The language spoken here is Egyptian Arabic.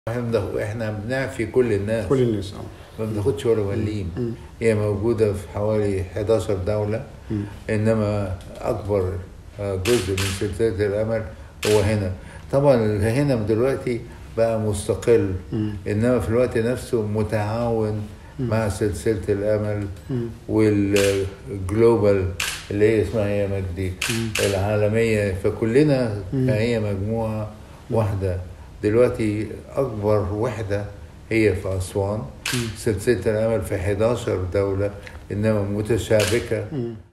احنا بناخد- احنا بنعفي كل الناس كل الناس اه ما بناخدش ولا مليم مم. هي موجودة في حوالي 11 دولة مم. إنما أكبر آه، جزء من سلسلة الأمل هو هنا طبعا هنا دلوقتي بقى مستقل مم. إنما في الوقت نفسه متعاون مع سلسلة الأمل مم. والجلوبال اللي هي اسمها هي مجدي العالمية فكلنا هي مجموعة واحدة دلوقتي أكبر وحدة هي في أسوان سلسلة الأمل في 11 دولة إنما متشابكة مم.